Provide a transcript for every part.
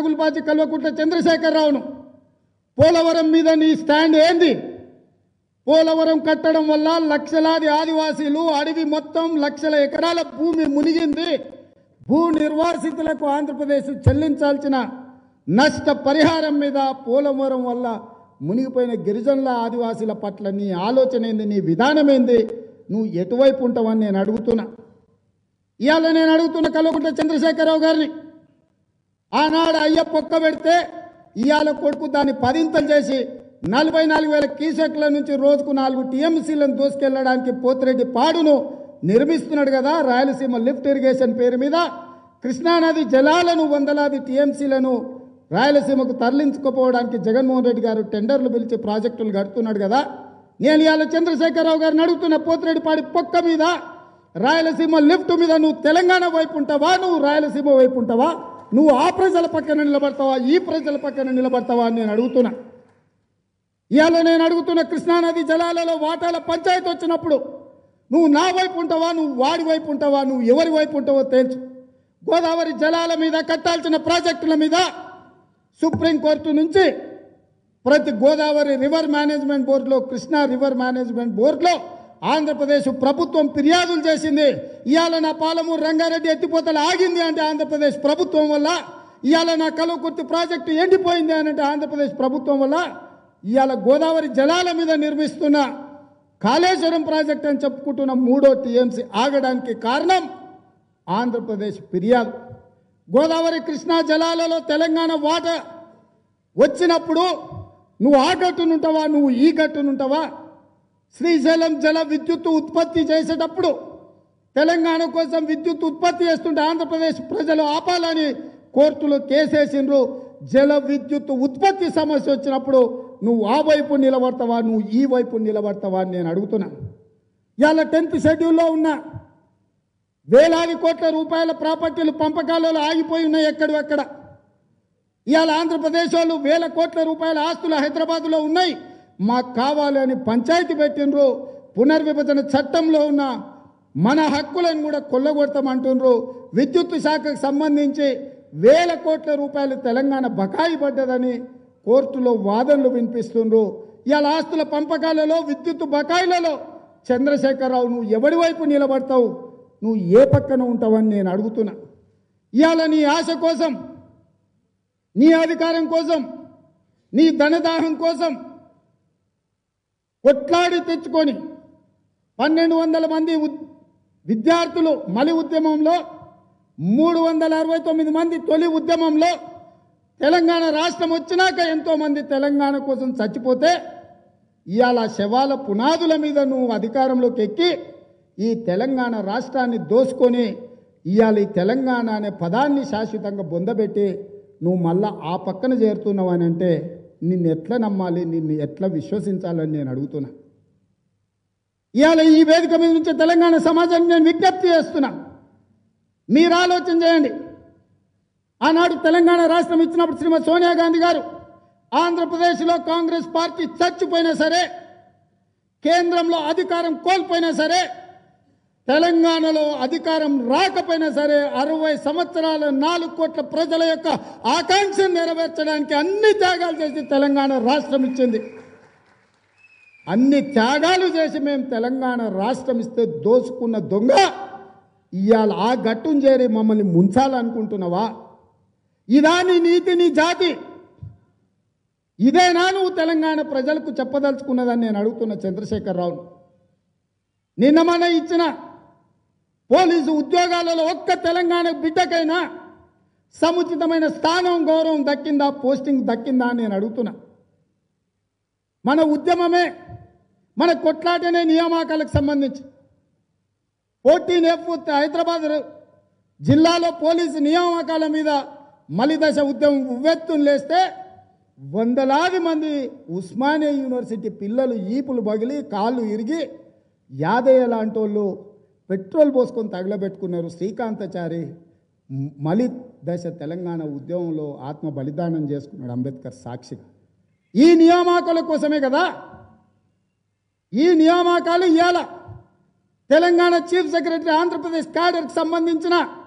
రగుల్బాజీ కల్వకుంట్ల చంద్రశేఖరరావును పోలవరం మీద నీ స్టాండ్ ఏంది పోలవరం కట్టడం వల్ల లక్షలాది ఆదివాసీలు అడవి మొత్తం లక్షల ఎకరాల భూమి మునిగింది భూ నిర్వాసితులకు ఆంధ్రప్రదేశ్ చెల్లించాల్సిన నష్ట పరిహారం మీద పోలవరం వల్ల మునిగిపోయిన గిరిజనుల ఆదివాసీల పట్ల నీ ఆలోచన ఏంది నీ విధానం ఏంది నువ్వు ఎటువైపు ఉంటావని నేను అడుగుతున్నా ఇవాళ నేను అడుగుతున్న కల్వకుంట్ల చంద్రశేఖరరావు గారిని ఆనాడు అయ్యప్ప ఒక్క పెడితే ఇవాళ కొడుకు దాన్ని పదింతలు చేసి నలభై నాలుగు వేల కీసెక్ల నుంచి రోజుకు నాలుగు టీఎంసీలను దూసుకెళ్లడానికి పోతిరెడ్డి పాడును నిర్మిస్తున్నాడు కదా రాయలసీమ లిఫ్ట్ ఇరిగేషన్ పేరు మీద కృష్ణానది జలాలను వందలాది టీఎంసీలను రాయలసీమకు తరలించుకుపోవడానికి జగన్మోహన్ రెడ్డి గారు టెండర్లు పిలిచి ప్రాజెక్టులు కడుతున్నాడు కదా నేను ఇవాళ చంద్రశేఖరరావు గారిని అడుగుతున్న పోతిరెడ్డి పాడి పొక్క మీద రాయలసీమ లిఫ్ట్ మీద నువ్వు తెలంగాణ వైపు ఉంటావా నువ్వు రాయలసీమ వైపు ఉంటావా నువ్వు ఆ ప్రజల పక్కన నిలబడతావా ఈ ప్రజల పక్కన నిలబడతావా అని నేను అడుగుతున్నా ఇవాళ నేను అడుగుతున్న కృష్ణానది జలాలలో వాటాల పంచాయతీ వచ్చినప్పుడు నువ్వు నా వైపు ఉంటావా నువ్వు వాడి వైపు ఉంటావా నువ్వు ఎవరి వైపు ఉంటావో తేల్చు గోదావరి జలాల మీద కట్టాల్సిన ప్రాజెక్టుల మీద సుప్రీంకోర్టు నుంచి ప్రతి గోదావరి రివర్ మేనేజ్మెంట్ బోర్డులో కృష్ణా రివర్ మేనేజ్మెంట్ బోర్డులో ఆంధ్రప్రదేశ్ ప్రభుత్వం ఫిర్యాదులు చేసింది ఇవాళ నా పాలమూరు రంగారెడ్డి ఎత్తిపోతలు ఆగింది అంటే ఆంధ్రప్రదేశ్ ప్రభుత్వం వల్ల ఇవాళ నా కలువకుర్తి ప్రాజెక్టు ఎండిపోయింది అని అంటే ఆంధ్రప్రదేశ్ ప్రభుత్వం వల్ల ఇవాళ గోదావరి జలాల మీద నిర్మిస్తున్న కాళేశ్వరం ప్రాజెక్ట్ అని చెప్పుకుంటున్న మూడో టీఎంసీ ఆగడానికి కారణం ఆంధ్రప్రదేశ్ ఫిర్యాదు గోదావరి కృష్ణా జలాలలో తెలంగాణ వాట వచ్చినప్పుడు నువ్వు ఆ గట్టునుంటావా నువ్వు ఈ గట్టునుంటావా శ్రీశైలం జల విద్యుత్ ఉత్పత్తి చేసేటప్పుడు తెలంగాణ కోసం విద్యుత్ ఉత్పత్తి చేస్తుంటే ఆంధ్రప్రదేశ్ ప్రజలు ఆపాలని కోర్టులో కేసేసిండ్రు జల విద్యుత్ ఉత్పత్తి సమస్య వచ్చినప్పుడు నువ్వు ఆ వైపు నిలబడతావా నువ్వు ఈ వైపు నిలబడతావా అని నేను అడుగుతున్నా ఇవాళ టెన్త్ షెడ్యూల్లో ఉన్న వేలాది కోట్ల రూపాయల ప్రాపర్టీలు పంపకాలలో ఆగిపోయి ఉన్నాయి ఎక్కడెక్కడ ఇవాళ ఆంధ్రప్రదేశ్ వాళ్ళు వేల కోట్ల రూపాయల ఆస్తులు హైదరాబాద్లో ఉన్నాయి మాకు కావాలి అని పంచాయతీ పెట్టినరు పునర్విభజన చట్టంలో ఉన్న మన హక్కులను కూడా కొల్లగొడతామంటుండ్రు విద్యుత్ శాఖకు సంబంధించి వేల కోట్ల రూపాయలు తెలంగాణ బకాయి పడ్డదని కోర్టులో వాదనలు వినిపిస్తుండ్రు ఇవాళ ఆస్తుల పంపకాలలో విద్యుత్ బకాయిలలో చంద్రశేఖరరావు నువ్వు ఎవడి వైపు నిలబడతావు నువ్వు ఏ పక్కన ఉంటావని నేను అడుగుతున్నా ఇవాళ నీ ఆశ కోసం నీ అధికారం కోసం నీ ధనదాహం కోసం కొట్లాడి తెచ్చుకొని పన్నెండు వందల మంది ఉద్- విద్యార్థులు మలి ఉద్యమంలో మూడు వందల అరవై తొమ్మిది మంది తొలి ఉద్యమంలో తెలంగాణ రాష్ట్రం వచ్చినాక ఎంతో మంది తెలంగాణ కోసం చచ్చిపోతే ఇవాళ శవాల పునాదుల మీద నువ్వు అధికారంలోకి ఎక్కి ఈ తెలంగాణ రాష్ట్రాన్ని దోసుకొని ఇవాళ ఈ తెలంగాణ అనే పదాన్ని శాశ్వతంగా బొందబెట్టి నువ్వు మళ్ళా ఆ పక్కన చేరుతున్నావు అని అంటే నిన్ను ఎట్లా నమ్మాలి నిన్ను ఎట్లా విశ్వసించాలని నేను అడుగుతున్నా ఇవాళ ఈ వేదిక మీద నుంచి తెలంగాణ సమాజానికి నేను విజ్ఞప్తి చేస్తున్నా మీరు ఆలోచన చేయండి ఆనాడు తెలంగాణ రాష్ట్రం ఇచ్చినప్పుడు శ్రీమతి సోనియా గాంధీ గారు ఆంధ్రప్రదేశ్లో కాంగ్రెస్ పార్టీ చచ్చిపోయినా సరే కేంద్రంలో అధికారం కోల్పోయినా సరే తెలంగాణలో అధికారం రాకపోయినా సరే అరవై సంవత్సరాల నాలుగు కోట్ల ప్రజల యొక్క ఆకాంక్షను నెరవేర్చడానికి అన్ని త్యాగాలు చేసి తెలంగాణ రాష్ట్రం ఇచ్చింది అన్ని త్యాగాలు చేసి మేము తెలంగాణ రాష్ట్రం ఇస్తే దోచుకున్న దొంగ ఇవాళ ఆ గట్టును చేరి మమ్మల్ని ముంచాలనుకుంటున్నావా ఇదా నీ నీతి నీ జాతి ఇదేనా నువ్వు తెలంగాణ ప్రజలకు చెప్పదలుచుకున్నదని నేను అడుగుతున్న చంద్రశేఖరరావు నిన్న మన ఇచ్చిన పోలీసు ఉద్యోగాలలో ఒక్క తెలంగాణ బిడ్డకైనా సముచితమైన స్థానం గౌరవం దక్కిందా పోస్టింగ్ దక్కిందా అని నేను అడుగుతున్నా మన ఉద్యమమే మన కొట్లాటనే నియామకాలకు సంబంధించి ఫోర్టీన్ ఎఫ్ హైదరాబాద్ జిల్లాలో పోలీసు నియామకాల మీద మలిదశ ఉద్యమం ఉవ్వెత్తును లేస్తే వందలాది మంది ఉస్మానియా యూనివర్సిటీ పిల్లలు ఈపులు పగిలి కాళ్ళు ఇరిగి యాదయ్య లాంటి వాళ్ళు పెట్రోల్ పోసుకొని తగలబెట్టుకున్నారు శ్రీకాంతచారి మ్- మలి దశ తెలంగాణ ఉద్యమంలో ఆత్మ బలిదానం చేసుకున్నాడు అంబేద్కర్ సాక్షిగా ఈ నియామకాల కోసమే కదా ఈ నియామకాలు ఇవాళ తెలంగాణ చీఫ్ సెక్రటరీ ఆంధ్రప్రదేశ్ క్యాడర్కి సంబంధించిన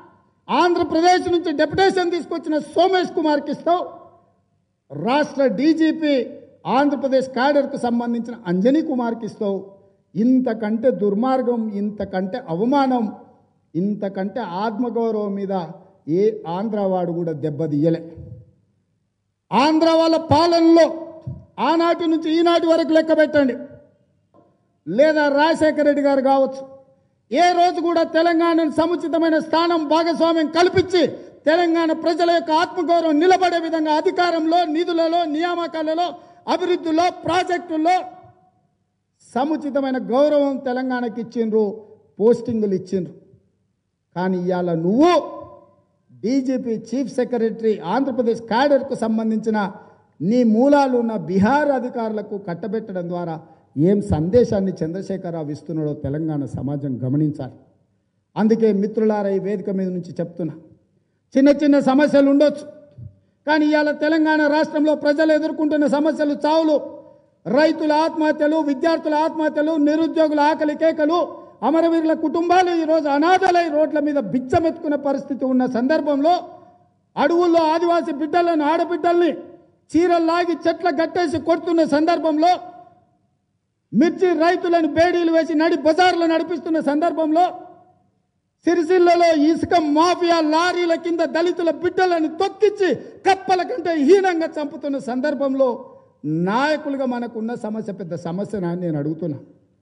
ఆంధ్రప్రదేశ్ నుంచి డెప్యుటేషన్ తీసుకొచ్చిన సోమేష్ కుమార్కి ఇస్తావు రాష్ట్ర డీజీపీ ఆంధ్రప్రదేశ్ క్యాడర్కు సంబంధించిన అంజనీ కుమార్కి ఇస్తావు ఇంతకంటే దుర్మార్గం ఇంతకంటే అవమానం ఇంతకంటే ఆత్మగౌరవం మీద ఏ ఆంధ్రవాడు కూడా దెబ్బతీయలే ఆంధ్ర వాళ్ళ పాలనలో ఆనాటి నుంచి ఈనాటి వరకు లెక్క పెట్టండి లేదా రాజశేఖర రెడ్డి గారు కావచ్చు ఏ రోజు కూడా తెలంగాణను సముచితమైన స్థానం భాగస్వామ్యం కల్పించి తెలంగాణ ప్రజల యొక్క ఆత్మగౌరవం నిలబడే విధంగా అధికారంలో నిధులలో నియామకాలలో అభివృద్ధిలో ప్రాజెక్టుల్లో సముచితమైన గౌరవం తెలంగాణకి ఇచ్చిండ్రు పోస్టింగులు ఇచ్చిండ్రు కానీ ఇవాళ నువ్వు డీజీపీ చీఫ్ సెక్రటరీ ఆంధ్రప్రదేశ్ క్యాడర్కు సంబంధించిన నీ మూలాలు ఉన్న బీహార్ అధికారులకు కట్టబెట్టడం ద్వారా ఏం సందేశాన్ని చంద్రశేఖరరావు ఇస్తున్నాడో తెలంగాణ సమాజం గమనించాలి అందుకే మిత్రులారా ఈ వేదిక మీద నుంచి చెప్తున్నా చిన్న చిన్న సమస్యలు ఉండొచ్చు కానీ ఇవాళ తెలంగాణ రాష్ట్రంలో ప్రజలు ఎదుర్కొంటున్న సమస్యలు చావులు రైతుల ఆత్మహత్యలు విద్యార్థుల ఆత్మహత్యలు నిరుద్యోగుల ఆకలి కేకలు అమరవీరుల కుటుంబాలు ఈరోజు అనాథలై రోడ్ల మీద బిచ్చమెత్తుకునే పరిస్థితి ఉన్న సందర్భంలో అడవుల్లో ఆదివాసి బిడ్డలను ఆడబిడ్డల్ని చీరల్లాగి చెట్ల గట్టేసి కొడుతున్న సందర్భంలో మిర్చి రైతులను బేడీలు వేసి నడి బజార్లు నడిపిస్తున్న సందర్భంలో సిరిసిల్లలో ఇసుక మాఫియా లారీల కింద దళితుల బిడ్డలను తొక్కించి కప్పల కంటే హీనంగా చంపుతున్న సందర్భంలో నాయకులుగా మనకున్న సమస్య పెద్ద సమస్యనా అని నేను అడుగుతున్నా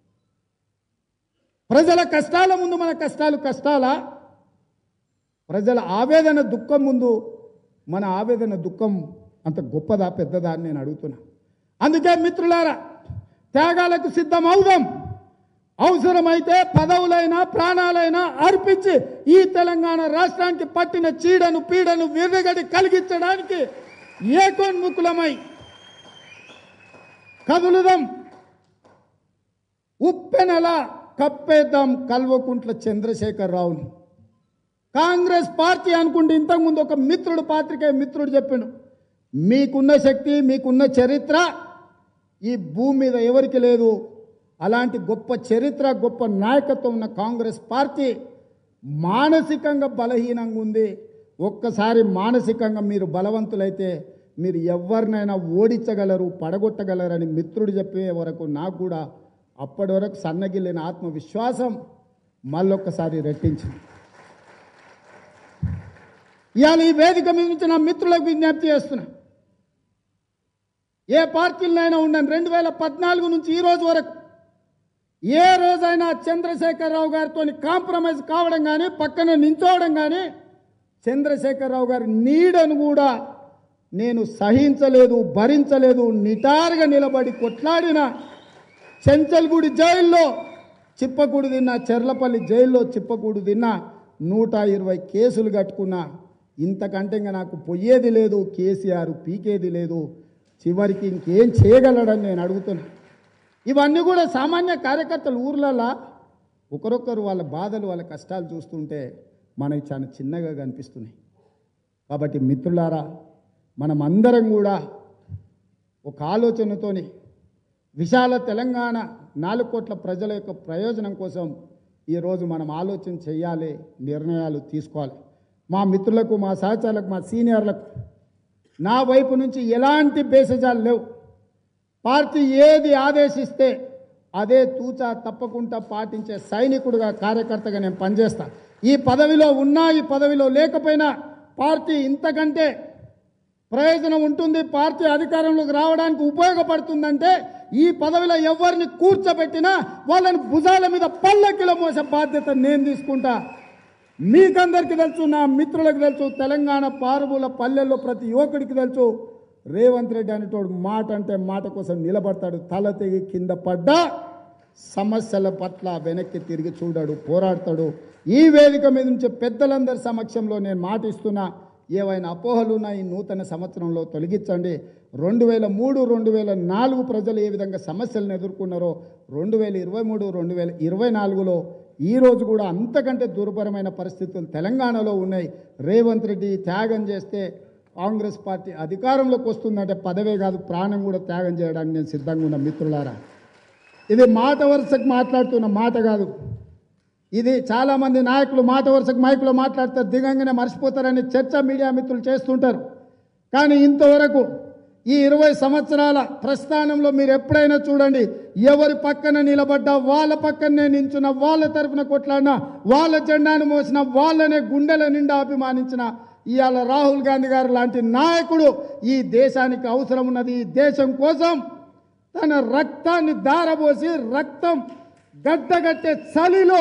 ప్రజల కష్టాల ముందు మన కష్టాలు కష్టాలా ప్రజల ఆవేదన దుఃఖం ముందు మన ఆవేదన దుఃఖం అంత గొప్పదా పెద్దదా అని నేను అడుగుతున్నా అందుకే మిత్రులారా త్యాగాలకు సిద్ధం అవుదాం అవసరమైతే పదవులైనా ప్రాణాలైనా అర్పించి ఈ తెలంగాణ రాష్ట్రానికి పట్టిన చీడను పీడను విర్రగడి కలిగించడానికి ఏకోన్ముఖులమై కదులుదాం ఉప్పెనలా కప్పేద్దాం కల్వకుంట్ల చంద్రశేఖర్ రావుని కాంగ్రెస్ పార్టీ అనుకుంటే ఇంతకుముందు ఒక మిత్రుడు పాత్రికే మిత్రుడు చెప్పిండు మీకున్న శక్తి మీకున్న చరిత్ర ఈ భూమి మీద ఎవరికి లేదు అలాంటి గొప్ప చరిత్ర గొప్ప నాయకత్వం ఉన్న కాంగ్రెస్ పార్టీ మానసికంగా బలహీనంగా ఉంది ఒక్కసారి మానసికంగా మీరు బలవంతులైతే మీరు ఎవరినైనా ఓడించగలరు పడగొట్టగలరని మిత్రుడు చెప్పే వరకు నాకు కూడా అప్పటి వరకు సన్నగిల్లిన ఆత్మవిశ్వాసం మళ్ళొక్కసారి రెట్టించింది ఇవాళ ఈ వేదిక మీద నుంచి నా మిత్రులకు విజ్ఞప్తి చేస్తున్నా ఏ పార్టీలైనా ఉండండి రెండు వేల పద్నాలుగు నుంచి ఈ రోజు వరకు ఏ రోజైనా చంద్రశేఖరరావు గారితో కాంప్రమైజ్ కావడం కానీ పక్కన నించోవడం కానీ చంద్రశేఖరరావు గారి నీడను కూడా నేను సహించలేదు భరించలేదు నిటారుగా నిలబడి కొట్లాడిన చెంచల్గూడి జైల్లో చిప్పకూడు తిన్న చెర్లపల్లి జైల్లో చిప్పకూడు తిన్న నూట ఇరవై కేసులు కట్టుకున్నా ఇంతకంటే ఇంకా నాకు పొయ్యేది లేదు కేసీఆర్ పీకేది లేదు చివరికి ఇంకేం చేయగలడని నేను అడుగుతున్నా ఇవన్నీ కూడా సామాన్య కార్యకర్తలు ఊర్లలో ఒకరొకరు వాళ్ళ బాధలు వాళ్ళ కష్టాలు చూస్తుంటే మనకి చాలా చిన్నగా కనిపిస్తున్నాయి కాబట్టి మిత్రులారా మనం అందరం కూడా ఒక ఆలోచనతోని విశాల తెలంగాణ నాలుగు కోట్ల ప్రజల యొక్క ప్రయోజనం కోసం ఈరోజు మనం ఆలోచన చేయాలి నిర్ణయాలు తీసుకోవాలి మా మిత్రులకు మా సహచరులకు మా సీనియర్లకు నా వైపు నుంచి ఎలాంటి బేసజాలు లేవు పార్టీ ఏది ఆదేశిస్తే అదే తూచా తప్పకుండా పాటించే సైనికుడుగా కార్యకర్తగా నేను పనిచేస్తా ఈ పదవిలో ఉన్నా ఈ పదవిలో లేకపోయినా పార్టీ ఇంతకంటే ప్రయోజనం ఉంటుంది పార్టీ అధికారంలోకి రావడానికి ఉపయోగపడుతుందంటే ఈ పదవిలో ఎవరిని కూర్చోబెట్టినా వాళ్ళని భుజాల మీద పల్లకిలో మోసే బాధ్యత నేను తీసుకుంటా మీకందరికీ తెలుసు నా మిత్రులకు తెలుసు తెలంగాణ పారుబుల పల్లెల్లో ప్రతి యువకుడికి తెలుసు రేవంత్ రెడ్డి అనేటోడు మాట అంటే మాట కోసం నిలబడతాడు తల తెగి కింద పడ్డా సమస్యల పట్ల వెనక్కి తిరిగి చూడాడు పోరాడతాడు ఈ వేదిక మీద నుంచి పెద్దలందరి సమక్షంలో నేను మాటిస్తున్నా ఏవైనా అపోహలు ఉన్నా ఈ నూతన సంవత్సరంలో తొలగించండి రెండు వేల మూడు రెండు వేల నాలుగు ప్రజలు ఏ విధంగా సమస్యలను ఎదుర్కొన్నారో రెండు వేల ఇరవై మూడు రెండు వేల ఇరవై నాలుగులో ఈ రోజు కూడా అంతకంటే దుర్భరమైన పరిస్థితులు తెలంగాణలో ఉన్నాయి రేవంత్ రెడ్డి త్యాగం చేస్తే కాంగ్రెస్ పార్టీ అధికారంలోకి వస్తుందంటే పదవే కాదు ప్రాణం కూడా త్యాగం చేయడానికి నేను సిద్ధంగా ఉన్న మిత్రులారా ఇది మాట వరుసకు మాట్లాడుతున్న మాట కాదు ఇది చాలామంది నాయకులు మాట వరుసకు మైకులో మాట్లాడతారు దిగంగానే మర్చిపోతారని చర్చ మీడియా మిత్రులు చేస్తుంటారు కానీ ఇంతవరకు ఈ ఇరవై సంవత్సరాల ప్రస్థానంలో మీరు ఎప్పుడైనా చూడండి ఎవరి పక్కన నిలబడ్డా వాళ్ళ పక్కనే నించున్న వాళ్ళ తరఫున కొట్లాడినా వాళ్ళ జెండాను మోసిన వాళ్ళనే గుండెల నిండా అభిమానించిన ఇవాళ రాహుల్ గాంధీ గారు లాంటి నాయకుడు ఈ దేశానికి అవసరం ఉన్నది ఈ దేశం కోసం తన రక్తాన్ని దారబోసి రక్తం గడ్డగట్టే చలిలో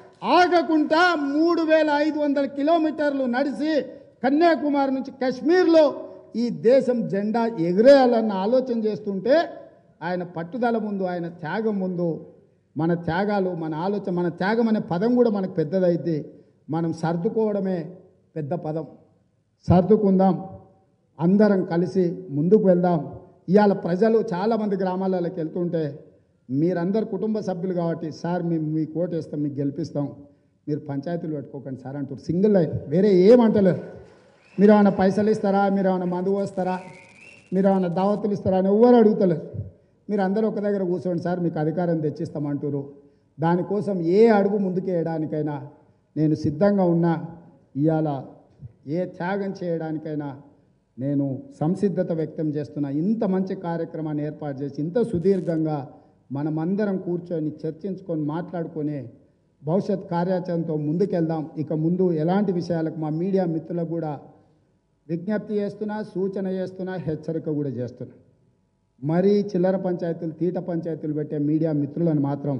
ఆగకుండా మూడు వేల ఐదు వందల కిలోమీటర్లు నడిచి కన్యాకుమారి నుంచి కశ్మీర్లో ఈ దేశం జెండా ఎగిరేయాలన్న ఆలోచన చేస్తుంటే ఆయన పట్టుదల ముందు ఆయన త్యాగం ముందు మన త్యాగాలు మన ఆలోచన మన త్యాగం అనే పదం కూడా మనకు పెద్దదైతే మనం సర్దుకోవడమే పెద్ద పదం సర్దుకుందాం అందరం కలిసి ముందుకు వెళ్దాం ఇవాళ ప్రజలు చాలామంది గ్రామాలలోకి వెళ్తుంటే మీరందరు కుటుంబ సభ్యులు కాబట్టి సార్ మేము మీ కోట్ వేస్తాం మీకు గెలిపిస్తాం మీరు పంచాయతీలు పెట్టుకోకండి సార్ అంటారు సింగిల్ లైన్ వేరే ఏమంటలేరు మీరు ఏమైనా పైసలు ఇస్తారా మీరు ఏమైనా మందు పోస్తారా మీరు ఏమైనా దావతులు ఇస్తారా అని ఎవ్వరు అడుగుతలేరు మీరు అందరూ ఒక దగ్గర కూర్చోండి సార్ మీకు అధికారం తెచ్చిస్తామంటారు దానికోసం ఏ అడుగు ముందుకేయడానికైనా నేను సిద్ధంగా ఉన్నా ఇవాళ ఏ త్యాగం చేయడానికైనా నేను సంసిద్ధత వ్యక్తం చేస్తున్నా ఇంత మంచి కార్యక్రమాన్ని ఏర్పాటు చేసి ఇంత సుదీర్ఘంగా మనమందరం కూర్చొని చర్చించుకొని మాట్లాడుకొని భవిష్యత్ కార్యాచరణతో ముందుకెళ్దాం ఇక ముందు ఎలాంటి విషయాలకు మా మీడియా మిత్రులకు కూడా విజ్ఞప్తి చేస్తున్నా సూచన చేస్తున్నా హెచ్చరిక కూడా చేస్తున్నా మరీ చిల్లర పంచాయతీలు తీట పంచాయతీలు పెట్టే మీడియా మిత్రులను మాత్రం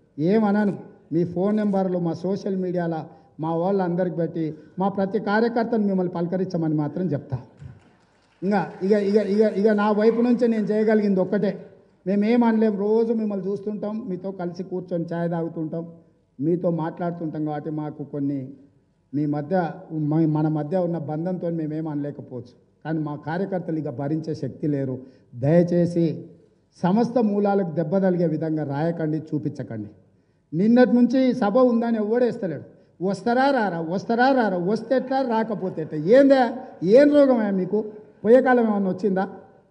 ఏమనను మీ ఫోన్ నెంబర్లు మా సోషల్ మీడియాలో మా వాళ్ళందరికి పెట్టి మా ప్రతి కార్యకర్తను మిమ్మల్ని పలకరించమని మాత్రం చెప్తా ఇంకా ఇక ఇక ఇక ఇక నా వైపు నుంచి నేను చేయగలిగింది ఒక్కటే మేమేం అనలేం రోజు మిమ్మల్ని చూస్తుంటాం మీతో కలిసి కూర్చొని ఛాయ్ తాగుతుంటాం మీతో మాట్లాడుతుంటాం కాబట్టి మాకు కొన్ని మీ మధ్య మ- మన మధ్య ఉన్న బంధంతో మేమేం అనలేకపోవచ్చు కానీ మా కార్యకర్తలు ఇక భరించే శక్తి లేరు దయచేసి సమస్త మూలాలకు దెబ్బ తగిలే విధంగా రాయకండి చూపించకండి నిన్నటి నుంచి సభ ఉందని ఎవడేస్తలేడు వస్తారా రారా వస్తారా రారా వస్తే ఎట్లా రాకపోతే ఎట్లా ఏందా ఏం రోగమే మీకు పోయే కాలం ఏమన్నా వచ్చిందా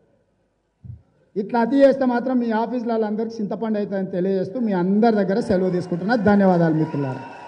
ఇట్లా అతి చేస్తే మాత్రం మీ ఆఫీసులలో అందరికి చింతపండు అవుతుందని తెలియజేస్తూ మీ అందరి దగ్గర సెలవు తీసుకుంటున్నా ధన్యవాదాలు మిత్రులారా